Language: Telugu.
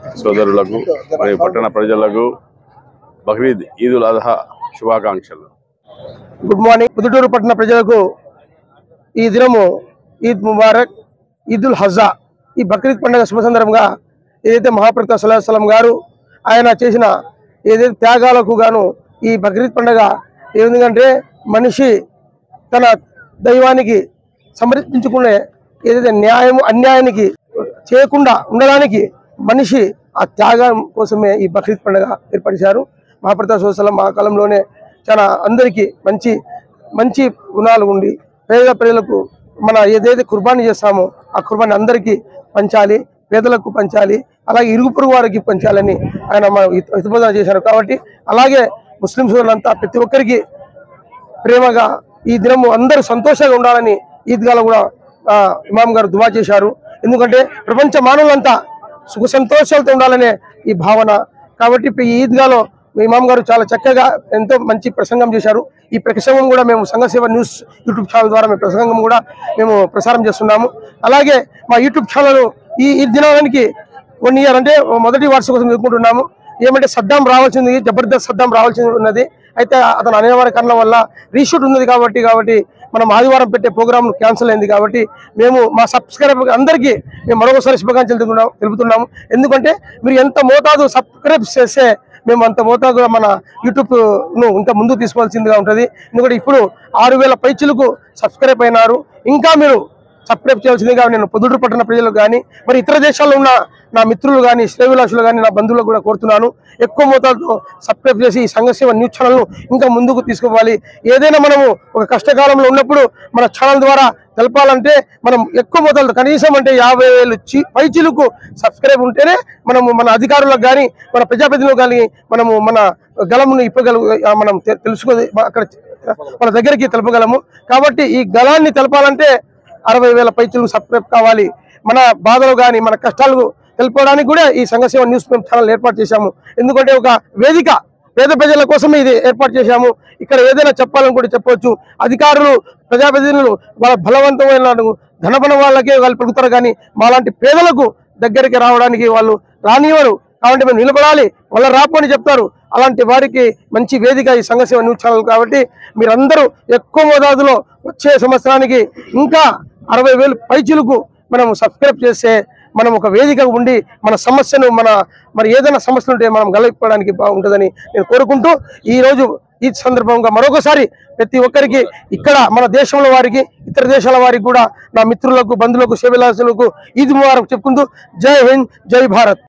సోదరులకు మరియు పట్టణ ప్రజలకు బక్రీద్ ఈదుల్ అజహా శుభాకాంక్షలు గుడ్ మార్నింగ్ పుదుటూరు పట్టణ ప్రజలకు ఈ దినము ఈద్ ముబారక్ ఈదుల్ హజా ఈ బక్రీద్ పండుగ శుభ సందర్భంగా ఏదైతే మహాప్రత సలం గారు ఆయన చేసిన ఏదైతే త్యాగాలకు గాను ఈ బక్రీద్ పండుగ ఏ విధంగా అంటే మనిషి తన దైవానికి సమర్పించుకునే ఏదైతే న్యాయం అన్యాయానికి చేయకుండా ఉండడానికి మనిషి ఆ త్యాగం కోసమే ఈ బక్రీద్ పండుగ ఏర్పరిచారు మహాప్రతాప్ సోసలం ఆ కాలంలోనే చాలా అందరికీ మంచి మంచి గుణాలు ఉండి పేద ప్రజలకు మన ఏదైతే కుర్బానీ చేస్తామో ఆ కుర్బానీ అందరికీ పంచాలి పేదలకు పంచాలి అలాగే ఇరుగు పొరుగు వారికి పంచాలని ఆయన మన హిత- హితబోధన చేశారు కాబట్టి అలాగే ముస్లిం సోదరులంతా ప్రతి ఒక్కరికి ప్రేమగా ఈ దినము అందరూ సంతోషంగా ఉండాలని ఈద్గాలో కూడా ఆ, ఇమాం గారు దువా చేశారు ఎందుకంటే ప్రపంచ మానవులంతా సుఖ సంతోషాలతో ఉండాలనే ఈ భావన కాబట్టి ఇప్పుడు ఈ ఈద్గాలో ఇమాం గారు చాలా చక్కగా ఎంతో మంచి ప్రసంగం చేశారు ఈ ప్రసంగం కూడా మేము సంఘసేవ న్యూస్ యూట్యూబ్ ఛానల్ ద్వారా మేము ప్రసంగం కూడా మేము ప్రసారం చేస్తున్నాము అలాగే మా యూట్యూబ్ ఛానల్ ఈ ఈ దినానికి వన్ ఇయర్ అంటే మొదటి వార్షికోసం జరుపుకుంటున్నాము ఏమంటే సద్దాం రావాల్సింది జబర్దస్త్ సద్దాం రావాల్సింది ఉన్నది అయితే అతను అనివార్య కారణం వల్ల రీషూట్ ఉన్నది కాబట్టి కాబట్టి మనం ఆదివారం పెట్టే ప్రోగ్రామ్ క్యాన్సిల్ అయింది కాబట్టి మేము మా సబ్స్క్రైబర్ అందరికీ మేము మరొకసారి శుభాకాంక్షలు తెలుపుతున్నాము తెలుపుతున్నాము ఎందుకంటే మీరు ఎంత మోతాదు సబ్స్క్రైబ్ చేస్తే మేము అంత మోతాదుగా మన యూట్యూబ్ ను ఇంకా ముందుకు తీసుకోవాల్సిందిగా ఉంటుంది ఎందుకంటే ఇప్పుడు ఆరు వేల పైచులకు సబ్స్క్రైబ్ అయినారు ఇంకా మీరు సబ్స్క్రైబ్ చేయాల్సిందిగా నేను పొద్దుటూరు పట్టణ ప్రజలకు కానీ మరి ఇతర దేశాల్లో ఉన్న నా మిత్రులు కానీ శ్రేవిలాసులు కానీ నా బంధువులకు కూడా కోరుతున్నాను ఎక్కువ మోతాదులో సబ్స్క్రైబ్ చేసి ఈ సంఘసేవ న్యూస్ ఛానల్ను ఇంకా ముందుకు తీసుకుపోవాలి ఏదైనా మనము ఒక కష్టకాలంలో ఉన్నప్పుడు మన ఛానల్ ద్వారా తెలపాలంటే మనం ఎక్కువ మొదలు కనీసం అంటే యాభై వేలు చి పైచిలకు సబ్స్క్రైబ్ ఉంటేనే మనము మన అధికారులకు కానీ మన ప్రజాప్రతినిధులకు కానీ మనము మన గలమును ఇప్పగల మనం తె- తెలుసుకో అక్కడ మన దగ్గరికి తెలపగలము కాబట్టి ఈ గలాన్ని తెలపాలంటే అరవై వేల పైచులకు సబ్స్క్రైబ్ కావాలి మన బాధలు కానీ మన కష్టాలు తెలుపుకోవడానికి కూడా ఈ సంఘసేవ న్యూస్ మేము ఛానల్ ఏర్పాటు చేశాము ఎందుకంటే ఒక వేదిక పేద ప్రజల కోసమే ఇది ఏర్పాటు చేశాము ఇక్కడ ఏదైనా చెప్పాలనుకుంటే చెప్పవచ్చు అధికారులు ప్రజాప్రతినిధులు వాళ్ళ బలవంతమైన ధనబల వాళ్ళకే వాళ్ళు పెరుగుతారు కానీ మాలాంటి పేదలకు దగ్గరికి రావడానికి వాళ్ళు రానివ్వరు కాబట్టి మేము నిలబడాలి వాళ్ళ రాపు అని చెప్తారు అలాంటి వారికి మంచి వేదిక ఈ సంఘసేవ న్యూస్ ఛానల్ కాబట్టి మీరందరూ ఎక్కువ మోతాదులో వచ్చే సంవత్సరానికి ఇంకా అరవై వేలు పైచులకు మనం సబ్స్క్రైబ్ చేస్తే మనం ఒక వేదిక ఉండి మన సమస్యను మన మరి ఏదైనా సమస్యలు ఉంటే మనం గలపడానికి బాగుంటుందని నేను కోరుకుంటూ ఈ రోజు ఈ సందర్భంగా మరొకసారి ప్రతి ఒక్కరికి ఇక్కడ మన దేశంలో వారికి ఇతర దేశాల వారికి కూడా నా మిత్రులకు బంధువులకు సేవలాసులకు ఈద్ ముబారక్ చెప్పుకుంటూ జై హింద్ జై భారత్